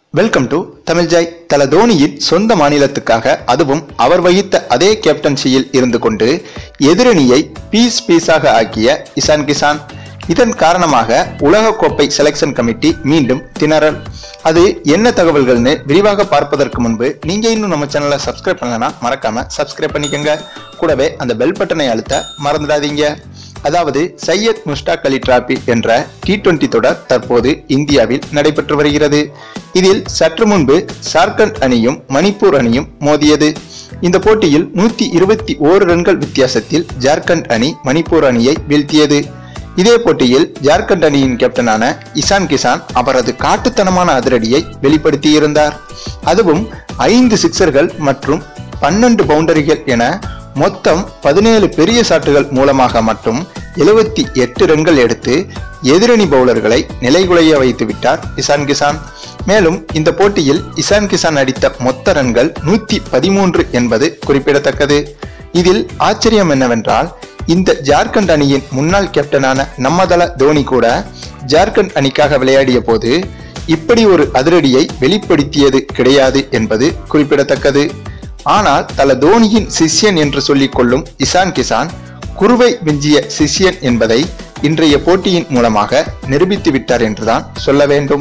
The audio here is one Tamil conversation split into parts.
வெல்கம் டு தமிழ் ஜாய் தல தோனியின் சொந்த மாநிலத்துக்காக அதுவும் அவர் வகித்த அதே கேப்டன்சியில் இருந்து கொண்டு எதிரணியை பீஸ் பீஸாக ஆக்கிய இசான் கிசான் இதன் காரணமாக உலகக்கோப்பை செலெக்ஷன் கமிட்டி மீண்டும் திணறல் அது என்ன தகவல்கள்னு விரிவாக பார்ப்பதற்கு முன்பு நீங்க இன்னும் நம்ம சேனலை சப்ஸ்கிரைப் பண்ணலனா மறக்காம சப்ஸ்கிரைப் பண்ணிக்கோங்க கூடவே அந்த பெல் பட்டனை அழுத்த மறந்துடாதீங்க அதாவது சையத் முஷ்டாக் அலி டிராபி என்ற டி டுவெண்டி தொடர் தற்போது இந்தியாவில் நடைபெற்று வருகிறது இதில் சற்று முன்பு ஜார்க்கண்ட் அணியும் மணிப்பூர் அணியும் மோதியது இந்த போட்டியில் நூத்தி இருபத்தி ஓரு ரன்கள் வித்தியாசத்தில் ஜார்க்கண்ட் அணி மணிப்பூர் அணியை வீழ்த்தியது இதே போட்டியில் ஜார்க்கண்ட் அணியின் கேப்டனான இசான் கிசான் அவரது காட்டுத்தனமான அதிரடியை வெளிப்படுத்தியிருந்தார் அதுவும் ஐந்து சிக்சர்கள் மற்றும் பன்னெண்டு பவுண்டரிகள் என மொத்தம் பதினேழு பெரிய சாட்டுகள் மூலமாக மட்டும் எழுபத்தி எட்டு ரன்கள் எடுத்து எதிரணி பவுலர்களை நிலைகுலைய வைத்து விட்டார் இசான் கிசான் மேலும் இந்த போட்டியில் இசான் கிசான் அடித்த மொத்த ரன்கள் நூத்தி பதிமூன்று என்பது குறிப்பிடத்தக்கது இதில் ஆச்சரியம் என்னவென்றால் இந்த ஜார்க்கண்ட் அணியின் முன்னாள் கேப்டனான நம்மதள தோனி கூட ஜார்க்கண்ட் அணிக்காக விளையாடிய போது இப்படி ஒரு அதிரடியை வெளிப்படுத்தியது கிடையாது என்பது குறிப்பிடத்தக்கது ஆனால் தல தோனியின் சிஷ்யன் என்று சொல்லிக் கொள்ளும் இசான் கிசான் குருவை விஞ்சிய சிஷ்யன் என்பதை இன்றைய போட்டியின் மூலமாக நிரூபித்து விட்டார் என்றுதான் சொல்ல வேண்டும்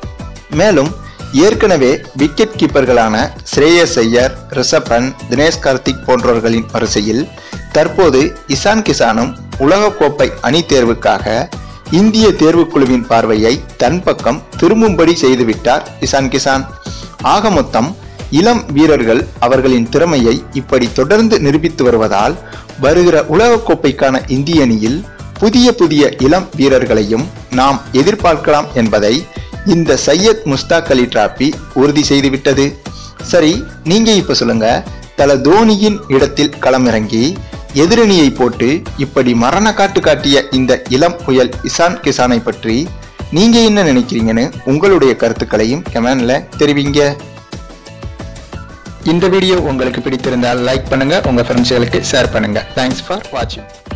மேலும் ஏற்கனவே விக்கெட் கீப்பர்களான ஸ்ரேயஸ் ஐயர் ரிஷப் பண்ட் தினேஷ் கார்த்திக் போன்றவர்களின் வரிசையில் தற்போது இசான் கிசானும் உலகக்கோப்பை அணி தேர்வுக்காக இந்திய தேர்வுக்குழுவின் பார்வையை தன் பக்கம் திரும்பும்படி செய்துவிட்டார் இசான் கிசான் ஆக மொத்தம் இளம் வீரர்கள் அவர்களின் திறமையை இப்படி தொடர்ந்து நிரூபித்து வருவதால் வருகிற உலகக்கோப்பைக்கான இந்திய அணியில் புதிய புதிய இளம் வீரர்களையும் நாம் எதிர்பார்க்கலாம் என்பதை இந்த சையத் முஸ்தாக் அலி டிராபி உறுதி செய்துவிட்டது சரி நீங்க இப்ப சொல்லுங்க தல தோனியின் இடத்தில் களமிறங்கி எதிரணியை போட்டு இப்படி மரண காட்டு காட்டிய இந்த இளம் புயல் இசான் கிசானை பற்றி நீங்க என்ன நினைக்கிறீங்கன்னு உங்களுடைய கருத்துக்களையும் கமெண்ட்ல தெரிவிங்க இந்த வீடியோ உங்களுக்கு பிடித்திருந்தால் லைக் பண்ணுங்க உங்க ஃப்ரெண்ட்ஸ்களுக்கு ஷேர் பண்ணுங்க தேங்க்ஸ் ஃபார் வாட்சிங்